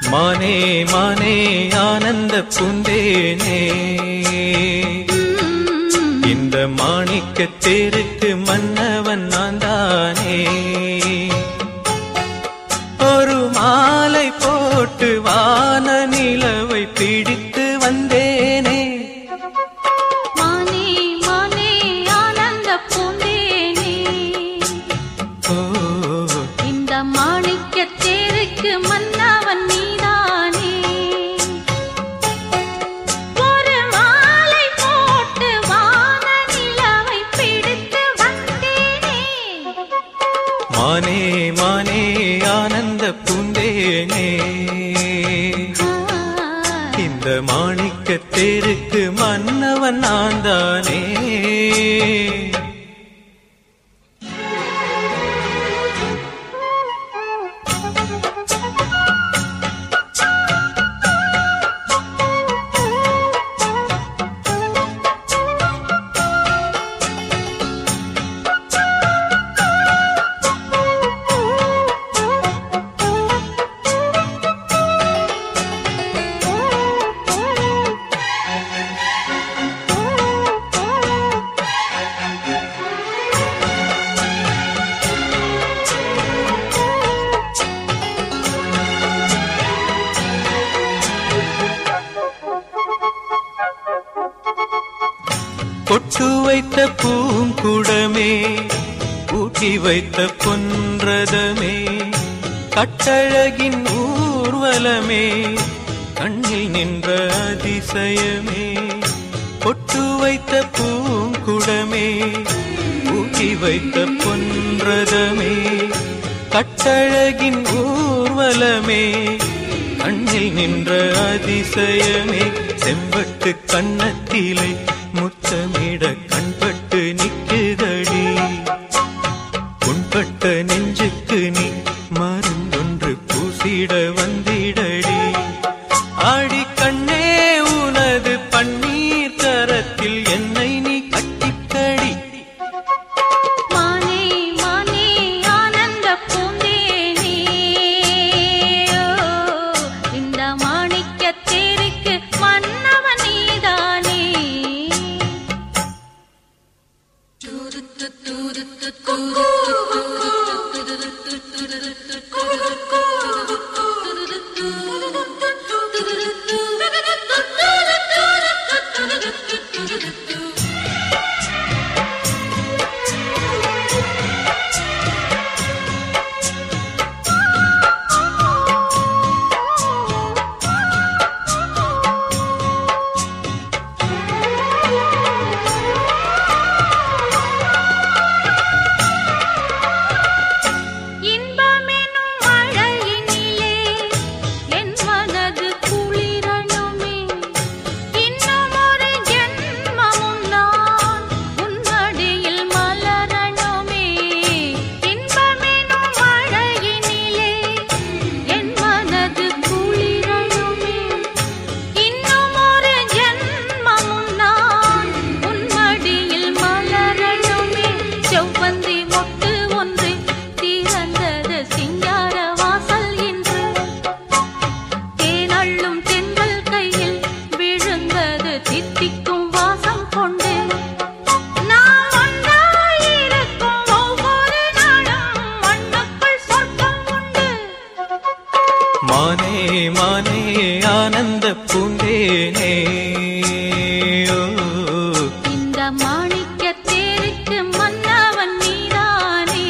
மானே மானே ஆனந்த பூந்தேனே இந்த மாணிக்க தேருக்கு மன்னவன் நான் தானே ஒரு மாலை போட்டு வான நிலவை பிடித்து வந்தேனே மானே மானே ஆனந்த பூந்தேனே ஓ இந்த மாணிக்க தேருக்கு மன்னவன் நீதானே ஒரு மாலை போட்டு வான நிலவை பிடித்து வந்தேனே மானே மானே ஆனந்த பூந்தேனே இந்த மாணிக்க தேருக்கு மன்னவன் நான் தானே பொட்டு வைத்த பூங்குடமே ஊட்டி வைத்த பொன்றதமே கட்டழகின் ஊர்வலமே கண்ணில் நின்ற அதிசயமே பொட்டு வைத்த பூங்குடமே ஊட்டி வைத்த பொன்றதமே கட்டழகின் ஊர்வலமே கண்ணில் நின்ற அதிசயமே செம்பட்டு கண்ணத்திலே முத்தமிட கண்பட்டு நிக்குதடி உண்பட்ட நெஞ்சுக்கு நீ மருந்தொன்று பூசிட வந்திடடி ஆடி கண்ணே உனது பன்னீர் கரத்தில் என்னை நீ கட்டிக்கடி மானே மானே ஆனந்த பூந்தேனே இந்த மாணிக்க தேருக்கு மன்னவன் நீதானே இன்பமெனும் மழையினிலே என் மனது குளிரணுமே இன்னும் ஒரு ஜென்மமும் நான் உன்னடியில் மலரணுமே இன்பமெனும் மழையினிலே என் மனது குளிரணுமே இன்னும் ஒரு ஜென்மமும் நான் உன்னடியில் மலரணுமே செவ்வந்தி மொட்டு ஒன்று திறந்தது சிங்கார வாசல் இன்று தேனள்ளும் தென்றல் கையில் விழுந்தது தித்திக்கும் வாசம் கொண்டு நாம் ஒன்றாயிருக்கும் ஒவ்வொரு நாளும் மண்ணுக்குள் சொர்க்கம் உண்டு மானே மானே ஆனந்த பூந்தேனே ஓ, இந்த மாணிக்க தேருக்கு மன்னவன் நீதானே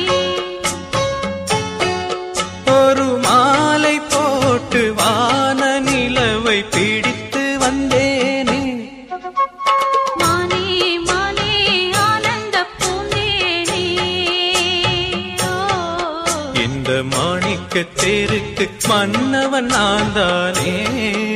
ஒரு மாலை போட்டு வான நிலவை பிடித்து வந்தேனே மானே மானே ஆனந்த பூந்தேனே ஓ இந்த மாணிக்க தேருக்கு மன்னவன் நான் தானே